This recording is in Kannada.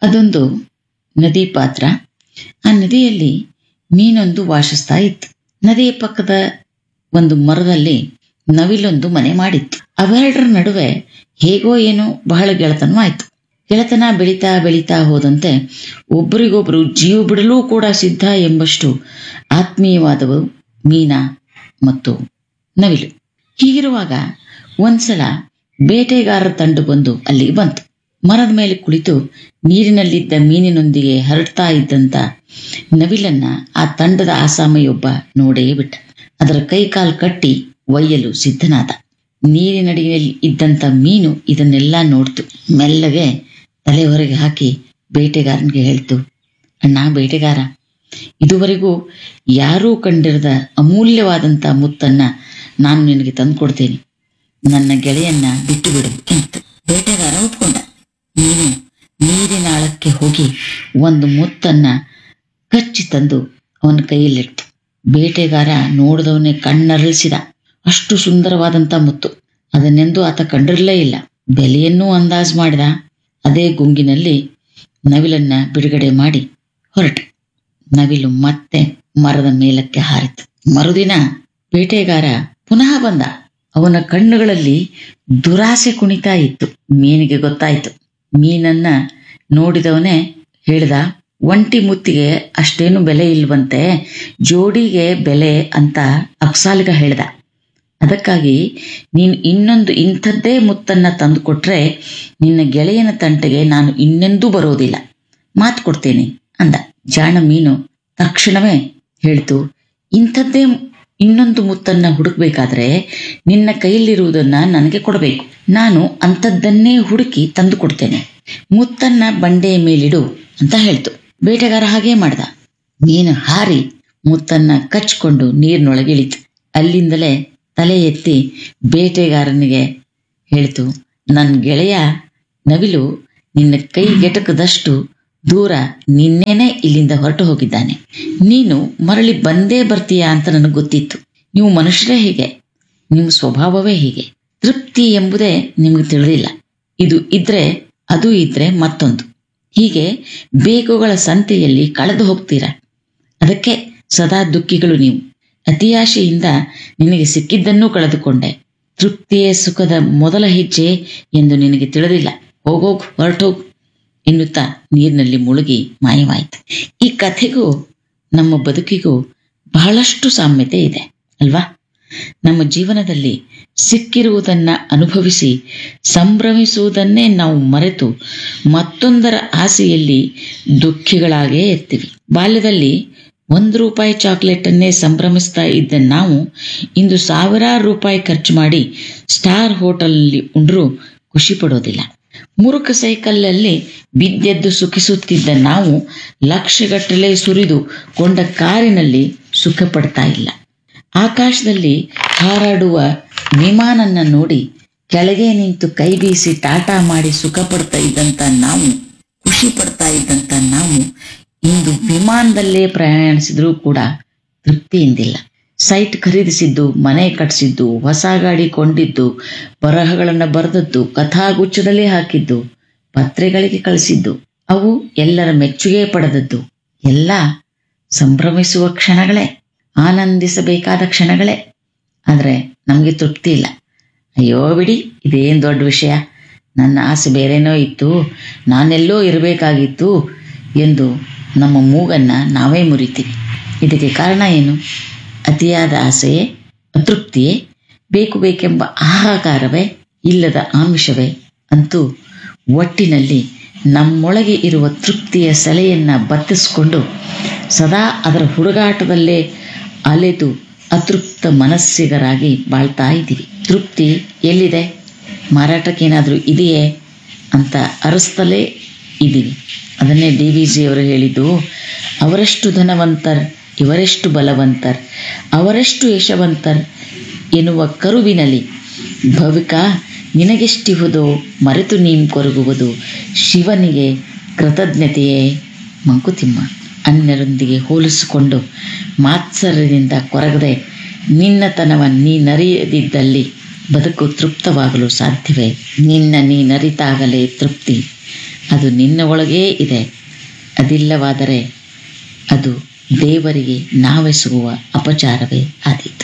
ಅದೊಂದು ನದಿ ಪಾತ್ರ ಆ ನದಿಯಲ್ಲಿ ಮೀನೊಂದು ವಾಸಿಸ್ತಾ ಇತ್ತು ನದಿಯ ಪಕ್ಕದ ಒಂದು ಮರದಲ್ಲಿ ನವಿಲೊಂದು ಮನೆ ಮಾಡಿತ್ತು ಅವೆರಡರ ನಡುವೆ ಹೇಗೋ ಏನೋ ಬಹಳ ಗೆಳೆತನವಾಯ್ತು ಗೆಳೆತನ ಬೆಳೀತಾ ಬೆಳೀತಾ ಹೋದಂತೆ ಒಬ್ಬರಿಗೊಬ್ರು ಜೀವ ಬಿಡಲೂ ಕೂಡ ಸಿದ್ಧ ಎಂಬಷ್ಟು ಆತ್ಮೀಯವಾದವು ಮೀನಾ ಮತ್ತು ನವಿಲು ಹೀಗಿರುವಾಗ ಒಂದ್ಸಲ ಬೇಟೆಗಾರರ ತಂಡ ಬಂದು ಅಲ್ಲಿಗೆ ಬಂತು ಮರದ ಮೇಲೆ ಕುಳಿತು ನೀರಿನಲ್ಲಿದ್ದ ಮೀನಿನೊಂದಿಗೆ ಹರಡ್ತಾ ಇದ್ದಂತ ನವಿಲನ್ನ ಆ ತಂಡದ ಆಸಾಮಿಯೊಬ್ಬ ನೋಡೇ ಬಿಟ್ಟ ಅದರ ಕೈ ಕಾಲು ಕಟ್ಟಿ ಒಯ್ಯಲು ಸಿದ್ಧನಾದ ನೀರಿನಡಿಯಲ್ಲಿ ಇದ್ದಂತ ಮೀನು ಇದನ್ನೆಲ್ಲ ನೋಡ್ತು ಮೆಲ್ಲಗೆ ತಲೆ ಹೊರಗೆ ಹಾಕಿ ಬೇಟೆಗಾರನಿಗೆ ಹೇಳ್ತು ಅಣ್ಣ ಬೇಟೆಗಾರ ಇದುವರೆಗೂ ಯಾರೂ ಕಂಡಿರದ ಅಮೂಲ್ಯವಾದಂತ ಮುತ್ತನ್ನ ನಾನು ನಿನಗೆ ತಂದುಕೊಡ್ತೇನೆ ನನ್ನ ಗೆಳೆಯನ್ನ ಬಿಟ್ಟು ಬಿಡು ಎಂತು ಬೇಟೆಗಾರ ಒಪ್ಕೊಂಡ ನೀನು ನೀರಿನ ಆಳಕ್ಕೆ ಹೋಗಿ ಒಂದು ಮುತ್ತನ್ನ ಕಚ್ಚಿ ತಂದು ಅವನ ಕೈಯಲ್ಲಿಡ್ತು ಬೇಟೆಗಾರ ನೋಡಿದವನೇ ಕಣ್ಣರಳಿಸಿದ ಅಷ್ಟು ಸುಂದರವಾದಂತ ಮುತ್ತು ಅದನ್ನೆಂದೂ ಆತ ಕಂಡಿರಲೇ ಇಲ್ಲ ಬೆಲೆಯನ್ನೂ ಅಂದಾಜು ಮಾಡಿದ ಅದೇ ಗುಂಗಿನಲ್ಲಿ ನವಿಲನ್ನ ಬಿಡುಗಡೆ ಮಾಡಿ ಹೊರಟ ನವಿಲು ಮತ್ತೆ ಮರದ ಮೇಲಕ್ಕೆ ಹಾರಿತು ಮರುದಿನ ಬೇಟೆಗಾರ ಪುನಃ ಬಂದ ಅವನ ಕಣ್ಣುಗಳಲ್ಲಿ ದುರಾಸೆ ಕುಣಿತಾ ಇತ್ತು ಮೀನಿಗೆ ಗೊತ್ತಾಯ್ತು ಮೀನನ್ನ ನೋಡಿದವನೇ ಹೇಳ್ದ ಒಂಟಿ ಮುತ್ತಿಗೆ ಅಷ್ಟೇನು ಬೆಲೆ ಇಲ್ವಂತೆ ಜೋಡಿಗೆ ಬೆಲೆ ಅಂತ ಅಪ್ಸಾಲಿಗ ಹೇಳ್ದ ಅದಕ್ಕಾಗಿ ನೀನು ಇನ್ನೊಂದು ಇಂಥದ್ದೇ ಮುತ್ತನ್ನ ತಂದುಕೊಟ್ರೆ ನಿನ್ನ ಗೆಳೆಯನ ತಂಟೆಗೆ ನಾನು ಇನ್ನೆಂದೂ ಬರೋದಿಲ್ಲ ಮಾತು ಕೊಡ್ತೇನೆ ಅಂದ ಜಾಣ ಮೀನು ತಕ್ಷಣವೇ ಹೇಳ್ತು ಇಂಥದ್ದೇ ಇನ್ನೊಂದು ಮುತ್ತನ್ನ ಹುಡುಕ್ಬೇಕಾದ್ರೆ ನಿನ್ನ ಕೈಯಲ್ಲಿರುವುದನ್ನ ನನಗೆ ಕೊಡಬೇಕು ನಾನು ಅಂಥದ್ದನ್ನೇ ಹುಡುಕಿ ತಂದು ಕೊಡ್ತೇನೆ ಮುತ್ತನ್ನ ಬಂಡೆಯ ಮೇಲಿಡು ಅಂತ ಹೇಳ್ತು ಬೇಟೆಗಾರ ಹಾಗೇ ಮಾಡ್ದ ಮೀನು ಹಾರಿ ಮುತ್ತನ್ನ ಕಚ್ಕೊಂಡು ನೀರಿನೊಳಗೆ ಇಳಿತು ಅಲ್ಲಿಂದಲೇ ತಲೆ ಎತ್ತಿ ಬೇಟೆಗಾರನಿಗೆ ಹೇಳ್ತು ನನ್ನ ಗೆಳೆಯ ನವಿಲು ನಿನ್ನ ಕೈಗೆಟಕದಷ್ಟು ದೂರ ನಿನ್ನೆನೆ ಇಲ್ಲಿಂದ ಹೊರಟು ಹೋಗಿದ್ದಾನೆ ನೀನು ಮರಳಿ ಬಂದೇ ಬರ್ತೀಯಾ ಅಂತ ನನಗೆ ಗೊತ್ತಿತ್ತು ನೀವು ಮನುಷ್ಯರೇ ಹೀಗೆ ನಿಮ್ಮ ಸ್ವಭಾವವೇ ಹೀಗೆ ತೃಪ್ತಿ ಎಂಬುದೇ ನಿಮಗೆ ತಿಳಿದಿಲ್ಲ ಇದು ಇದ್ರೆ ಅದು ಇದ್ರೆ ಮತ್ತೊಂದು ಹೀಗೆ ಬೇಗುಗಳ ಸಂತೆಯಲ್ಲಿ ಕಳೆದು ಹೋಗ್ತೀರಾ ಅದಕ್ಕೆ ಸದಾ ದುಃಖಿಗಳು ನೀವು ಅತಿಯಾಶೆಯಿಂದ ನಿನಗೆ ಸಿಕ್ಕಿದ್ದನ್ನೂ ಕಳೆದುಕೊಂಡೆ ತೃಪ್ತಿಯೇ ಸುಖದ ಮೊದಲ ಹೆಜ್ಜೆ ಎಂದು ನಿನಗೆ ತಿಳಿದಿಲ್ಲ ಹೋಗೋಗ್ ಹೊರಟೋಗ್ ಎನ್ನುತ್ತಾ ನೀರಿನಲ್ಲಿ ಮುಳುಗಿ ಮಾಯವಾಯಿತು ಈ ಕಥೆಗೂ ನಮ್ಮ ಬದುಕಿಗೂ ಬಹಳಷ್ಟು ಸಾಮ್ಯತೆ ಇದೆ ಅಲ್ವಾ ನಮ್ಮ ಜೀವನದಲ್ಲಿ ಸಿಕ್ಕಿರುವುದನ್ನ ಅನುಭವಿಸಿ ಸಂಭ್ರಮಿಸುವುದನ್ನೇ ನಾವು ಮರೆತು ಮತ್ತೊಂದರ ಆಸೆಯಲ್ಲಿ ದುಃಖಿಗಳಾಗೇ ಇರ್ತೀವಿ ಬಾಲ್ಯದಲ್ಲಿ ಒಂದು ರೂಪಾಯಿ ಚಾಕ್ಲೇಟ್ ಅನ್ನೇ ಸಂಭ್ರಮಿಸ್ತಾ ಇದ್ದ ನಾವು ಇಂದು ಸಾವಿರಾರು ರೂಪಾಯಿ ಖರ್ಚು ಮಾಡಿ ಸ್ಟಾರ್ ಹೋಟೆಲ್ನಲ್ಲಿ ಉಂಡ್ರೂ ಖುಷಿ ಪಡೋದಿಲ್ಲ ಮುರುಕ ಸೈಕಲ್ಲಲ್ಲಿ ಬಿದ್ದೆದ್ದು ಸುಖಿಸುತ್ತಿದ್ದ ನಾವು ಲಕ್ಷಗಟ್ಟಲೆ ಸುರಿದು ಕೊಂಡ ಕಾರಿನಲ್ಲಿ ಸುಖ ಪಡ್ತಾ ಇಲ್ಲ ಆಕಾಶದಲ್ಲಿ ಹಾರಾಡುವ ವಿಮಾನನ್ನ ನೋಡಿ ಕೆಳಗೆ ನಿಂತು ಕೈ ಬೀಸಿ ಟಾಟಾ ಮಾಡಿ ಸುಖ ಪಡ್ತಾ ಇದ್ದಂತ ನಾವು ಖುಷಿ ಪಡ್ತಾ ಇದ್ದಂತ ನಾವು ಇಂದು ವಿಮಾನದಲ್ಲೇ ಪ್ರಯಾಣಿಸಿದ್ರೂ ಕೂಡ ತೃಪ್ತಿಯಿಂದಿಲ್ಲ ಸೈಟ್ ಖರೀದಿಸಿದ್ದು ಮನೆ ಕಟ್ಟಿಸಿದ್ದು ಹೊಸ ಗಾಡಿ ಕೊಂಡಿದ್ದು ಬರಹಗಳನ್ನ ಬರೆದದ್ದು ಕಥಾಗುಚ್ಛದಲ್ಲಿ ಹಾಕಿದ್ದು ಪತ್ರಿಕೆಗಳಿಗೆ ಕಳಿಸಿದ್ದು ಅವು ಎಲ್ಲರ ಮೆಚ್ಚುಗೆ ಪಡೆದದ್ದು ಎಲ್ಲ ಸಂಭ್ರಮಿಸುವ ಕ್ಷಣಗಳೇ ಆನಂದಿಸಬೇಕಾದ ಕ್ಷಣಗಳೇ ಆದರೆ ನಮಗೆ ತೃಪ್ತಿ ಇಲ್ಲ ಅಯ್ಯೋ ಬಿಡಿ ಇದೇನು ದೊಡ್ಡ ವಿಷಯ ನನ್ನ ಆಸೆ ಬೇರೆನೋ ಇತ್ತು ನಾನೆಲ್ಲೋ ಇರಬೇಕಾಗಿತ್ತು ಎಂದು ನಮ್ಮ ಮೂಗನ್ನ ನಾವೇ ಮುರಿತೀವಿ ಇದಕ್ಕೆ ಕಾರಣ ಏನು ಅತಿಯಾದ ಆಸೆಯೇ ಅತೃಪ್ತಿಯೇ ಬೇಕು ಬೇಕೆಂಬ ಆಹಾಕಾರವೇ ಇಲ್ಲದ ಆಮಿಷವೇ ಅಂತೂ ಒಟ್ಟಿನಲ್ಲಿ ನಮ್ಮೊಳಗೆ ಇರುವ ತೃಪ್ತಿಯ ಸೆಲೆಯನ್ನ ಬತ್ತಿಸ್ಕೊಂಡು ಸದಾ ಅದರ ಹುಡುಗಾಟದಲ್ಲೇ ಅಲೆದು ಅತೃಪ್ತ ಮನಸ್ಸಿಗರಾಗಿ ಬಾಳ್ತಾ ಇದ್ದೀವಿ ತೃಪ್ತಿ ಎಲ್ಲಿದೆ ಮಾರಾಟಕ್ಕೇನಾದರೂ ಇದೆಯೇ ಅಂತ ಅರಸ್ತಲೇ ಇದ್ದೀವಿ ಅದನ್ನೇ ಡಿ ವಿ ಜಿ ಅವರು ಹೇಳಿದ್ದು ಅವರಷ್ಟು ಧನವಂತರ್ ಇವರೆಷ್ಟು ಬಲವಂತರ್ ಅವರೆಷ್ಟು ಯಶವಂತರ್ ಎನ್ನುವ ಕರುವಿನಲ್ಲಿ ಭವಿಕ ನಿನಗೆಷ್ಟಿಹುದೋ ಮರೆತು ನೀನು ಕೊರಗುವುದು ಶಿವನಿಗೆ ಕೃತಜ್ಞತೆಯೇ ಮಂಕುತಿಮ್ಮ ಅನ್ಯರೊಂದಿಗೆ ಹೋಲಿಸಿಕೊಂಡು ಮಾತ್ಸರ್ಯದಿಂದ ಕೊರಗದೆ ನಿನ್ನತನವ ನೀನರಿಯದಿದ್ದಲ್ಲಿ ಬದುಕು ತೃಪ್ತವಾಗಲು ಸಾಧ್ಯವೇ ನಿನ್ನ ನೀನರಿತಾಗಲೇ ತೃಪ್ತಿ ಅದು ನಿನ್ನ ಒಳಗೇ ಇದೆ ಅದಿಲ್ಲವಾದರೆ ಅದು ದೇವರಿಗೆ ನಾವೆಸಗುವ ಅಪಚಾರವೇ ಆದೀತು